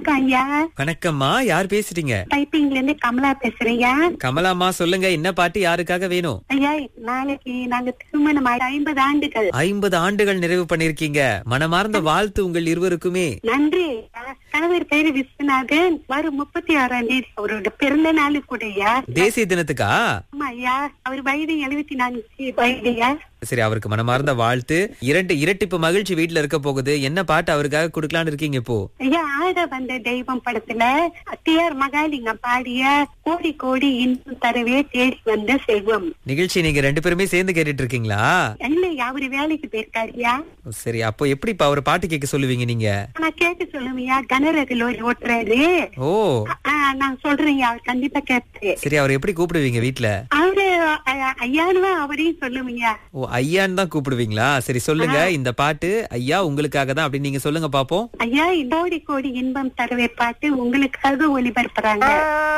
வணக்கம் ஐயா வணக்கம்மா யார் பேசுறீங்க டைப்பிங்ல இருந்து கமலா பேசுறேன்யா கமலாம்மா சொல்லுங்க என்ன பாட்டு யாருக்காக வேணும் ஐயா நாளைக்கு நாங்க திருமணம் ஆகி ஐம்பது ஆண்டுகள் ஐம்பது ஆண்டுகள் நிறைவு பண்ணிருக்கீங்க மனமார்ந்த வாழ்த்து உங்கள் இருவருக்குமே நன்றி ஐயா. கணவர் பேரு விஸ்வநாதன் வரும் முப்பத்தி ஆறாம் தேதி அவரோட பிறந்த நாள் கூட ஐயா தேசிய தினத்துக்கா ஆமா ஐயா அவர் வயது எழுபத்தி நான்கு வயது ஐயா சரி அவருக்கு மனமார்ந்த வாழ்த்து இரண்டு இரட்டிப்பு மகிழ்ச்சி வீட்ல இருக்க போகுது என்ன பாட்டு அவருக்காக கொடுக்கலான்னு இருக்கீங்க இப்போ ஐயா ஆட வந்த தெய்வம் படத்துல டிஆர் மகாலிங்கம் பாடிய கோடி கோடி இன்பம் தரவே தேடி வந்த செல்வம் நிகழ்ச்சி நீங்க ரெண்டு பேருமே சேர்ந்து கேட்டுட்டு இருக்கீங்களா இல்லையா அவரு வேலைக்கு போயிருக்காருயா சரி அப்போ எப்படி இப்ப அவர் பாட்டு கேட்க சொல்லுவீங்க நீங்க நான் கேட்டு சொல்லுவியா கனரக லோரி ஓட்டுறாரு ஓ ஆ, நான் சொல்றேன் அவர் கண்டிப்பா கேட்பாரு சரி அவர் எப்படி கூப்பிடுவீங்க வீட்ல அவரு அ- ஐயானுவா அவரையும் சொல்லுவீங்க ஓ ஐயான்னு தான் கூப்பிடுவீங்களா சரி சொல்லுங்க இந்த பாட்டு ஐயா உங்களுக்காக தான் அப்படின்னு நீங்க சொல்லுங்க பாப்போம் ஐயா கோடி கோடி இன்பம் தரவே பாட்டு உங்களுக்காக ஒளிபரப்புறாங்க